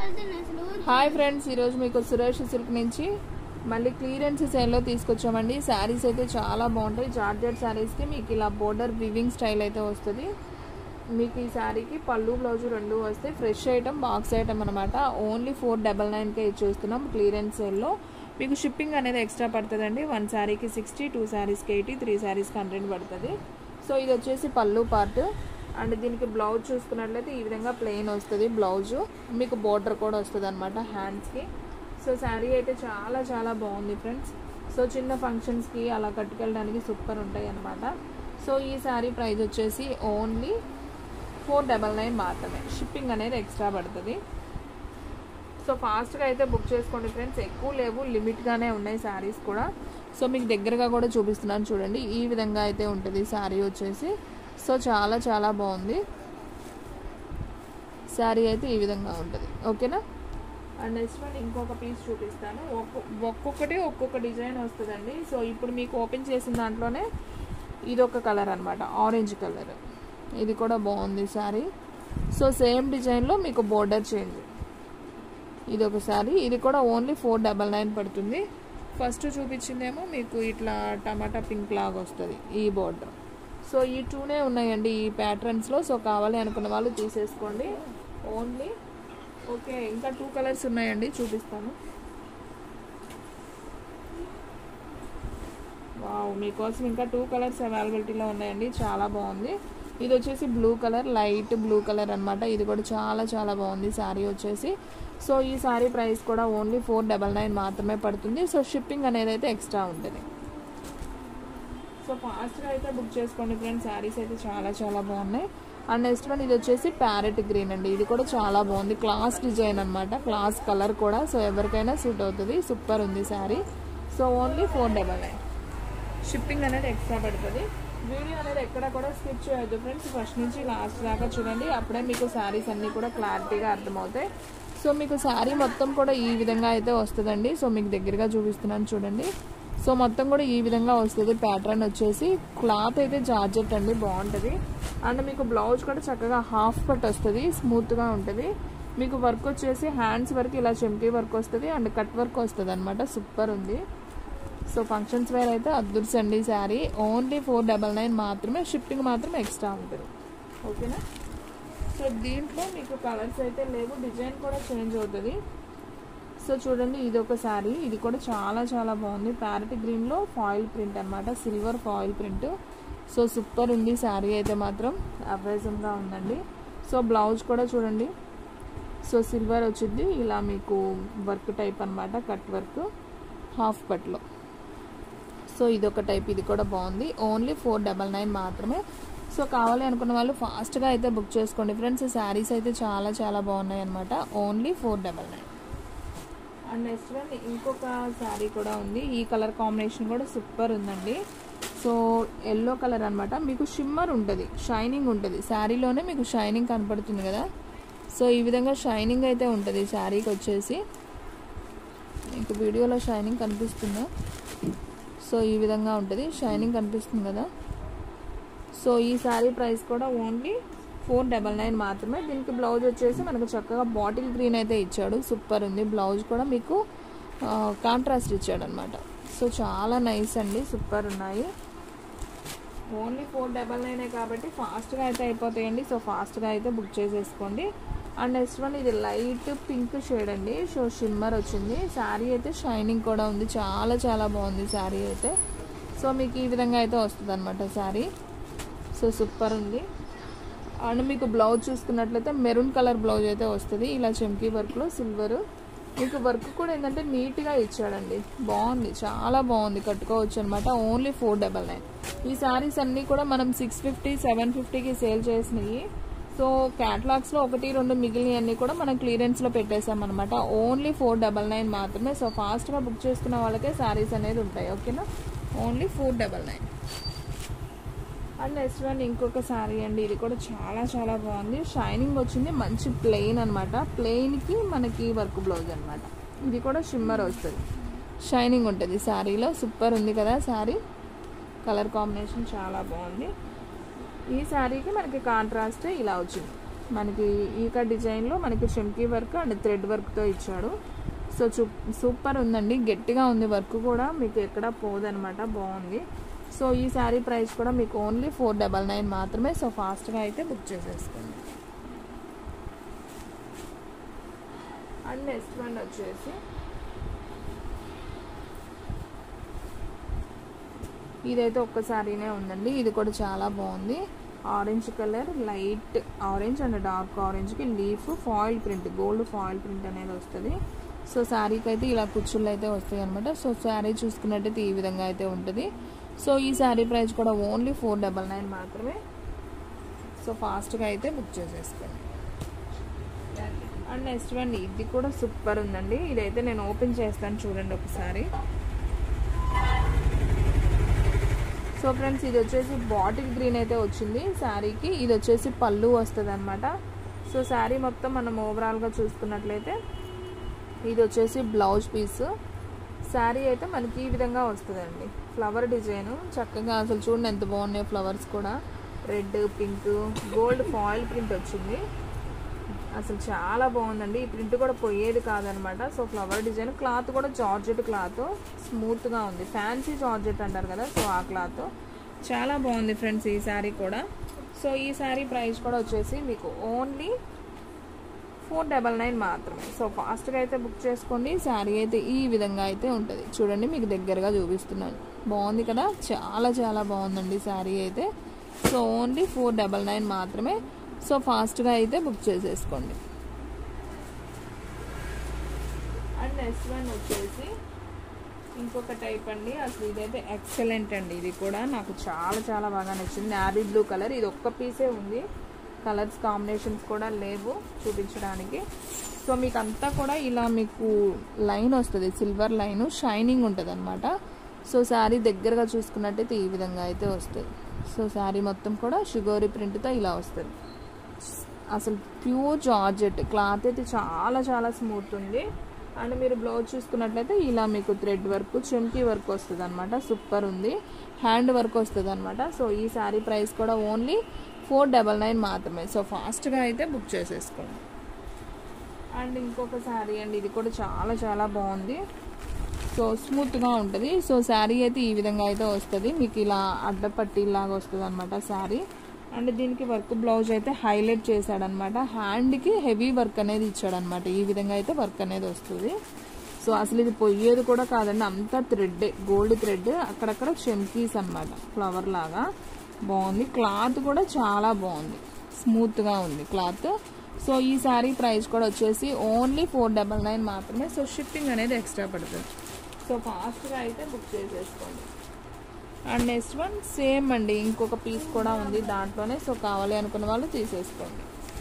వెళ్తాను అసలు hi friends ఈరోజు మీకు సురేష్ సిల్క్ నుంచి మళ్ళీ క్లియరెన్స్ సేల్లో తీసుకొచ్చామండి శారీస్ అయితే చాలా బాగుంటాయి జార్జెట్ శారీస్కి మీకు ఇలా బోర్డర్ వివింగ్ స్టైల్ అయితే వస్తుంది మీకు ఈ శారీకి పళ్ళు బ్లౌజ్ రెండు వస్తాయి ఫ్రెష్ ఐటమ్ బాక్స్ ఐటమ్ అనమాట ఓన్లీ ఫోర్ డబల్ నైన్కే ఇచ్చేస్తున్నాం క్లియరెన్స్ సేల్లో మీకు షిప్పింగ్ అనేది ఎక్స్ట్రా పడుతుందండి వన్ శారీకి సిక్స్టీ టూ శారీస్కి ఎయిటీ త్రీ శారీస్కి హండ్రెడ్ పడుతుంది సో ఇది వచ్చేసి పళ్ళు పార్ట్ అండ్ దీనికి బ్లౌజ్ చూసుకున్నట్లయితే ఈ విధంగా ప్లెయిన్ వస్తుంది బ్లౌజ్ మీకు బోర్డర్ కూడా వస్తుంది అనమాట హ్యాండ్స్కి సో శారీ అయితే చాలా చాలా బాగుంది ఫ్రెండ్స్ సో చిన్న ఫంక్షన్స్కి అలా కట్టుకెళ్ళడానికి సూపర్ ఉంటాయి అనమాట సో ఈ శారీ ప్రైస్ వచ్చేసి ఓన్లీ ఫోర్ డబల్ నైన్ మాత్రమే షిప్పింగ్ అనేది ఎక్స్ట్రా పడుతుంది సో ఫాస్ట్గా అయితే బుక్ చేసుకోండి ఫ్రెండ్స్ ఎక్కువ లేవు లిమిట్గానే ఉన్నాయి శారీస్ కూడా సో మీకు దగ్గరగా కూడా చూపిస్తున్నాను చూడండి ఈ విధంగా అయితే ఉంటుంది శారీ వచ్చేసి సో చాలా చాలా బాగుంది శారీ అయితే ఈ విధంగా ఉంటుంది ఓకేనా అండ్ నెక్స్ట్ వన్ ఇంకొక పీస్ చూపిస్తాను ఒక్కొ ఒక్కొక్కటి ఒక్కొక్క డిజైన్ వస్తుందండి సో ఇప్పుడు మీకు ఓపెన్ చేసిన దాంట్లోనే ఇది ఒక కలర్ అనమాట ఆరెంజ్ కలర్ ఇది కూడా బాగుంది శారీ సో సేమ్ డిజైన్లో మీకు బోర్డర్ చేంజ్ ఇది ఒక శారీ ఇది కూడా ఓన్లీ ఫోర్ డబల్ నైన్ పడుతుంది ఫస్ట్ చూపించిందేమో మీకు ఇట్లా టమాటా పింక్ లాగా వస్తుంది ఈ బోర్డర్ సో ఈ టూనే ఉన్నాయండి ఈ ప్యాటర్న్స్లో సో కావాలి అనుకున్న వాళ్ళు తీసేసుకోండి ఓన్లీ ఓకే ఇంకా టూ కలర్స్ ఉన్నాయండి చూపిస్తాను వావ్ మీకోసం ఇంకా టూ కలర్స్ అవైలబిలిటీలో ఉన్నాయండి చాలా బాగుంది ఇది వచ్చేసి blue colour light blue colour అనమాట ఇది కూడా చాలా చాలా బాగుంది శారీ వచ్చేసి సో ఈ శారీ ప్రైస్ కూడా ఓన్లీ ఫోర్ డబల్ నైన్ మాత్రమే పడుతుంది సో షిప్పింగ్ అనేది అయితే ఎక్స్ట్రా ఉంటుంది సో ఫాస్ట్గా అయితే బుక్ చేసుకోండి ఫ్రెండ్స్ శారీస్ అయితే చాలా చాలా బాగున్నాయి అండ్ నెక్స్ట్ వన్ ఇది వచ్చేసి ప్యారెట్ గ్రీన్ అండి ఇది కూడా చాలా బాగుంది క్లాస్ డిజైన్ అనమాట క్లాస్ కలర్ కూడా సో ఎవరికైనా సూట్ అవుతుంది సూపర్ ఉంది sari so only four double nine shipping అనేది ఎక్స్ట్రా పడుతుంది వీడియో అనేది ఎక్కడ కూడా స్కిప్ చేయొద్దు ఫ్రెండ్స్ ఫస్ట్ నుంచి లాస్ట్ దాకా చూడండి అప్పుడే మీకు శారీస్ అన్నీ కూడా క్లారిటీగా అర్థమవుతాయి సో మీకు శారీ మొత్తం కూడా ఈ విధంగా అయితే వస్తుందండి సో మీకు దగ్గరగా చూపిస్తున్నాను చూడండి సో మొత్తం కూడా ఈ విధంగా వస్తుంది ప్యాటర్న్ వచ్చేసి క్లాత్ అయితే జార్జెట్ అండి బాగుంటుంది అండ్ మీకు బ్లౌజ్ కూడా చక్కగా హాఫ్ కట్ వస్తుంది స్మూత్గా ఉంటుంది మీకు వర్క్ వచ్చేసి హ్యాండ్స్ వరకు ఇలా చెంకీ వర్క్ వస్తుంది అండ్ కట్ వర్క్ వస్తుంది అనమాట సూపర్ ఉంది సో ఫంక్షన్స్ వేర్ అయితే అద్దుర్సండి sari only four double nine మాత్రమే షిప్పింగ్ మాత్రం ఎక్స్ట్రా ఉంటుంది ఓకేనా సో దీంట్లో మీకు కలర్స్ అయితే లేవు డిజైన్ కూడా చేంజ్ అవుతుంది సో చూడండి ఇది ఒక శారీ ఇది కూడా చాలా చాలా బాగుంది ప్యారెట్ గ్రీన్లో ఫాయిల్ ప్రింట్ అనమాట silver foil print so super ఉంది శారీ అయితే మాత్రం అవేజంగా ఉందండి సో బ్లౌజ్ కూడా చూడండి సో సిల్వర్ వచ్చింది ఇలా మీకు వర్క్ టైప్ అనమాట కట్ వర్క్ హాఫ్ కట్లో సో ఇదొక టైప్ ఇది కూడా బాగుంది ఓన్లీ ఫోర్ డబల్ నైన్ మాత్రమే సో కావాలి అనుకున్న వాళ్ళు ఫాస్ట్గా అయితే బుక్ చేసుకోండి ఫ్రెండ్స్ శారీస్ అయితే చాలా చాలా బాగున్నాయి అనమాట only four double nine and next one ఇంకొక శారీ కూడా ఉంది ఈ కలర్ కాంబినేషన్ కూడా సూపర్ ఉందండి సో ఎల్లో కలర్ అనమాట మీకు షిమ్మర్ ఉంటుంది షైనింగ్ ఉంటుంది శారీలోనే మీకు షైనింగ్ కనపడుతుంది కదా సో ఈ విధంగా షైనింగ్ అయితే ఉంటుంది శారీకి వచ్చేసి మీకు వీడియోలో షైనింగ్ కనిపిస్తుందా సో ఈ విధంగా ఉంటుంది షైనింగ్ కనిపిస్తుంది కదా సో ఈ శారీ ప్రైస్ కూడా ఓన్లీ ఫోర్ డబల్ నైన్ మాత్రమే దీనికి బ్లౌజ్ వచ్చేసి మనకు చక్కగా బాటిల్ గ్రీన్ అయితే ఇచ్చాడు సూపర్ ఉంది బ్లౌజ్ కూడా మీకు కాంట్రాస్ట్ ఇచ్చాడు అనమాట సో చాలా నైస్ అండి సూపర్ ఉన్నాయి ఓన్లీ ఫోర్ డబల్ నైనే కాబట్టి ఫాస్ట్గా అయితే అయిపోతాయండి సో ఫాస్ట్గా అయితే బుక్ చేసేసుకోండి అండ్ నెక్స్ట్ వన్ ఇది లైట్ పింక్ షేడ్ అండి సో షిమ్మర్ వచ్చింది శారీ అయితే షైనింగ్ కూడా ఉంది చాలా చాలా బాగుంది శారీ అయితే సో మీకు ఈ విధంగా అయితే వస్తుంది అనమాట శారీ సో సూపర్ ఉంది అండ్ మీకు బ్లౌజ్ చూసుకున్నట్లయితే మెరూన్ కలర్ బ్లౌజ్ అయితే వస్తుంది ఇలా చెంకీ వర్క్లో సిల్వర్ మీకు వర్క్ కూడా ఏంటంటే నీట్గా ఇచ్చాడండి బాగుంది చాలా బాగుంది కట్టుకోవచ్చు అనమాట ఓన్లీ ఫోర్ డబల్ నైన్ ఈ శారీస్ అన్నీ కూడా మనం సిక్స్ ఫిఫ్టీ సెవెన్ ఫిఫ్టీకి సేల్ చేసినాయి సో క్యాటలాగ్స్లో ఒకటి రెండు మిగిలినవన్నీ కూడా మనం క్లియరెన్స్లో పెట్టేసాం అనమాట ఓన్లీ ఫోర్ డబల్ నైన్ మాత్రమే సో ఫాస్ట్గా బుక్ చేసుకున్న వాళ్ళకే శారీస్ అనేది ఉంటాయి ఓకేనా only four double nine and next one ఇంకొక శారీ అండి ఇది కూడా చాలా చాలా బాగుంది షైనింగ్ వచ్చింది మంచి ప్లెయిన్ అనమాట ప్లెయిన్కి మనకి వర్క్ బ్లౌజ్ అనమాట ఇది కూడా షిమ్మర్ వస్తుంది షైనింగ్ ఉంటుంది శారీలో సూపర్ ఉంది కదా శారీ కలర్ కాంబినేషన్ చాలా బాగుంది ఈ శారీకి మనకి కాంట్రాస్ట్ ఇలా వచ్చింది మనకి ఈక డిజైన్లో మనకి చెంకీ వర్క్ అండ్ థ్రెడ్ వర్క్తో ఇచ్చాడు సో చూ సూపర్ ఉందండి గట్టిగా ఉంది వర్క్ కూడా మీకు ఎక్కడ పోదనమాట బాగుంది సో ఈ శారీ ప్రైస్ కూడా మీకు ఓన్లీ ఫోర్ డబల్ నైన్ మాత్రమే సో ఫాస్ట్గా అయితే బుక్ చేసేసుకోండి అండ్ నెక్స్ట్ వన్ వచ్చేసి ఇదైతే ఒక్క శారీనే ఉందండి ఇది కూడా చాలా బాగుంది orange colour light orange and dark ఆరెంజ్కి leaf foil print gold foil print అనేది వస్తుంది సో శారీకి అయితే ఇలా కుచ్చుళ్ళు అయితే వస్తాయి అనమాట సో శారీ చూసుకున్నట్టయితే ఈ విధంగా అయితే ఉంటుంది సో ఈ శారీ ప్రైస్ కూడా ఓన్లీ ఫోర్ డబల్ నైన్ మాత్రమే సో ఫాస్ట్గా అయితే బుక్ చేసేసుకోండి అండ్ నెక్స్ట్ వన్ ఇది కూడా సూపర్ ఉందండి ఇదైతే నేను ఓపెన్ చేస్తాను చూడండి ఒకసారి సో ఫ్రెండ్స్ ఇది వచ్చేసి బాటిల్ గ్రీన్ అయితే వచ్చింది శారీకి ఇది వచ్చేసి పళ్ళు వస్తుంది అనమాట సో శారీ మొత్తం మనం ఓవరాల్గా చూసుకున్నట్లయితే ఇది వచ్చేసి బ్లౌజ్ పీస్ శారీ అయితే మనకి ఈ విధంగా వస్తుందండి ఫ్లవర్ డిజైన్ చక్కగా అసలు చూడండి ఎంత బాగున్నాయి ఫ్లవర్స్ కూడా red pink gold foil print వచ్చింది అసలు చాలా బాగుందండి ఈ ప్రింట్ కూడా పోయేది కాదనమాట సో ఫ్లవర్ డిజైన్ క్లాత్ కూడా జార్జెట్ క్లాత్ స్మూత్గా ఉంది ఫ్యాన్సీ జార్జెట్ అంటారు కదా సో ఆ క్లాత్ చాలా బాగుంది ఫ్రెండ్స్ ఈ శారీ కూడా సో ఈ శారీ ప్రైస్ కూడా వచ్చేసి మీకు ఓన్లీ ఫోర్ డబల్ నైన్ మాత్రమే సో ఫాస్ట్గా అయితే బుక్ చేసుకోండి శారీ అయితే ఈ విధంగా అయితే ఉంటుంది చూడండి మీకు దగ్గరగా చూపిస్తున్నాను బాగుంది కదా చాలా చాలా బాగుందండి శారీ అయితే so only four double nine మాత్రమే సో ఫాస్ట్గా అయితే బుక్ చేసేసుకోండి అండ్ నెక్స్ట్ వన్ వచ్చేసి ఇంకొక టైప్ అండి అసలు ఇదైతే ఎక్సలెంట్ అండి ఇది కూడా నాకు చాలా చాలా బాగా నచ్చింది నావీ బ్లూ కలర్ ఇది ఒక్క పీసే ఉంది కలర్స్ కాంబినేషన్స్ కూడా లేవు చూపించడానికి సో మీకు అంతా కూడా ఇలా మీకు లైన్ వస్తుంది సిల్వర్ లైన్ షైనింగ్ ఉంటుంది అనమాట సో శారీ దగ్గరగా చూసుకున్నట్టయితే ఈ విధంగా అయితే వస్తుంది సో శారీ మొత్తం కూడా షుగోరీ ప్రింట్తో ఇలా వస్తుంది అసలు ప్యూర్ జార్జెట్ క్లాత్ అయితే చాలా చాలా స్మూత్ ఉంది అండ్ మీరు బ్లౌజ్ చూసుకున్నట్లయితే ఇలా మీకు థ్రెడ్ వర్క్ చెంకీ వర్క్ వస్తుంది అనమాట సూపర్ ఉంది హ్యాండ్ వర్క్ వస్తుంది అనమాట సో ఈ శారీ ప్రైస్ కూడా ఓన్లీ ఫోర్ డబల్ నైన్ మాత్రమే సో ఫాస్ట్గా అయితే బుక్ చేసేసుకోండి అండ్ ఇంకొక శారీ అండి ఇది కూడా చాలా చాలా బాగుంది సో స్మూత్గా ఉంటుంది సో శారీ అయితే ఈ విధంగా అయితే వస్తుంది మీకు ఇలా అడ్డపట్టి లాగా వస్తుంది అనమాట శారీ అండ్ దీనికి వర్క్ బ్లౌజ్ అయితే హైలైట్ చేశాడనమాట హ్యాండ్కి హెవీ వర్క్ అనేది ఇచ్చాడనమాట ఈ విధంగా అయితే వర్క్ అనేది వస్తుంది సో అసలు ఇది పొయ్యేది కూడా కాదండి అంతా థ్రెడ్ గోల్డ్ థ్రెడ్ అక్కడక్కడ చెంకీస్ అనమాట ఫ్లవర్ లాగా బాగుంది క్లాత్ కూడా చాలా బాగుంది స్మూత్గా ఉంది క్లాత్ సో ఈ శారీ ప్రైస్ కూడా వచ్చేసి ఓన్లీ ఫోర్ డబల్ నైన్ మాత్రమే సో షిప్పింగ్ అనేది ఎక్స్ట్రా పడుతుంది సో ఫాస్ట్గా అయితే బుక్ చేసేసుకోండి అండ్ నెక్స్ట్ వన్ సేమ్ అండి ఇంకొక పీస్ కూడా ఉంది దాంట్లోనే సో కావాలి అనుకున్న వాళ్ళు తీసేసుకోండి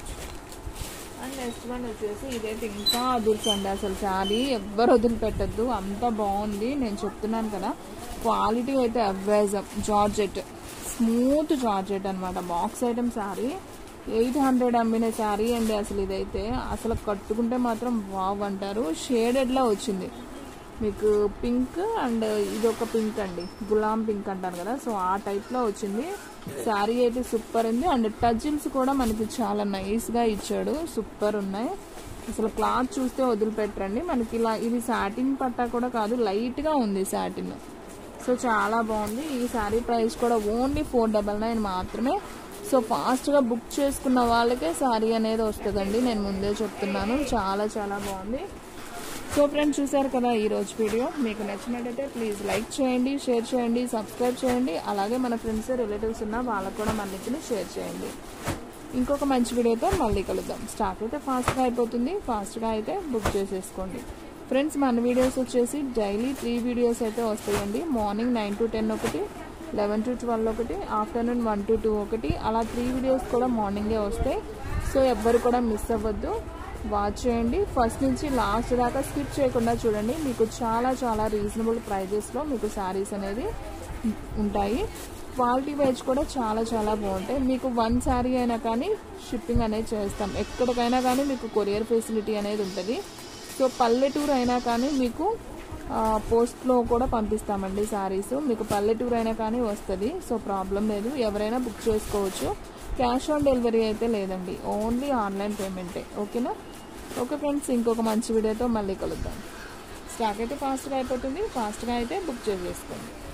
అండ్ నెక్స్ట్ వన్ వచ్చేసి ఇదైతే ఇంకా అదుర్చండి అసలు శారీ ఎవ్వరు వదిలిపెట్టద్దు అంత బాగుంది నేను చెప్తున్నాను కదా క్వాలిటీ అయితే అవేజం జార్జెట్ స్మూత్ జార్జెట్ అనమాట box item sari eight hundred అమ్మిన శారీ అండి అసలు ఇదైతే అసలు కట్టుకుంటే మాత్రం వావ్ అంటారు షేడెడ్లా వచ్చింది మీకు పింక్ అండ్ ఇది ఒక పింక్ అండి గులాం పింక్ అంటారు కదా సో ఆ టైప్లో వచ్చింది శారీ అయితే సూపర్ ఉంది అండ్ టజిల్స్ కూడా మనకి చాలా నైస్గా ఇచ్చాడు సూపర్ ఉన్నాయి అసలు క్లాత్ చూస్తే వదిలిపెట్టరండి మనకి ఇలా ఇది సాటిన్ పట్టా కూడా కాదు లైట్గా ఉంది సాటిన్ సో చాలా బాగుంది ఈ శారీ ప్రైస్ కూడా ఓన్లీ ఫోర్ డబల్ నైన్ మాత్రమే సో ఫాస్ట్గా బుక్ చేసుకున్న వాళ్ళకే శారీ అనేది వస్తుందండి నేను ముందే చెప్తున్నాను చాలా చాలా బాగుంది సో ఫ్రెండ్స్ చూసారు కదా ఈ రోజు వీడియో మీకు నచ్చినట్టయితే ప్లీజ్ లైక్ చేయండి షేర్ చేయండి సబ్స్క్రైబ్ చేయండి అలాగే మన ఫ్రెండ్స్ రిలేటివ్స్ ఉన్న వాళ్ళకు కూడా మన లింక్ని షేర్ చేయండి ఇంకొక మంచి వీడియోతో మళ్ళీ కలుద్దాం స్టాక్ అయితే ఫాస్ట్గా అయిపోతుంది ఫాస్ట్గా అయితే బుక్ చేసేసుకోండి ఫ్రెండ్స్ మన వీడియోస్ వచ్చేసి డైలీ త్రీ వీడియోస్ అయితే వస్తాయండి మార్నింగ్ నైన్ టు టెన్ ఒకటి లెవెన్ టు ట్వెల్వ్ ఒకటి ఆఫ్టర్నూన్ వన్ టు టూ ఒకటి అలా త్రీ వీడియోస్ కూడా మార్నింగే వస్తాయి సో ఎవ్వరు కూడా మిస్ అవ్వద్దు వాచ్ చేయండి ఫస్ట్ నుంచి లాస్ట్ దాకా స్కిప్ చేయకుండా చూడండి మీకు చాలా చాలా రీజనబుల్ ప్రైజెస్లో మీకు శారీస్ అనేది ఉంటాయి క్వాలిటీ వైజ్ కూడా చాలా చాలా బాగుంటాయి మీకు వన్ శారీ అయినా కానీ షిప్పింగ్ అనేది చేస్తాం ఎక్కడికైనా కానీ మీకు కొరియర్ ఫెసిలిటీ అనేది ఉంటుంది సో పల్లెటూరు అయినా కానీ మీకు పోస్ట్లో కూడా పంపిస్తామండి శారీస్ మీకు పల్లెటూరు అయినా కానీ వస్తుంది సో ప్రాబ్లం లేదు ఎవరైనా బుక్ చేసుకోవచ్చు క్యాష్ ఆన్ డెలివరీ అయితే లేదండి ఓన్లీ ఆన్లైన్ పేమెంటే ఓకేనా ఓకే ఫ్రెండ్స్ ఇంకొక మంచి వీడియోతో మళ్ళీ కలుద్దాం స్టాక్ అయితే ఫాస్ట్గా అయిపోతుంది ఫాస్ట్గా అయితే బుక్ చేసేసుకోండి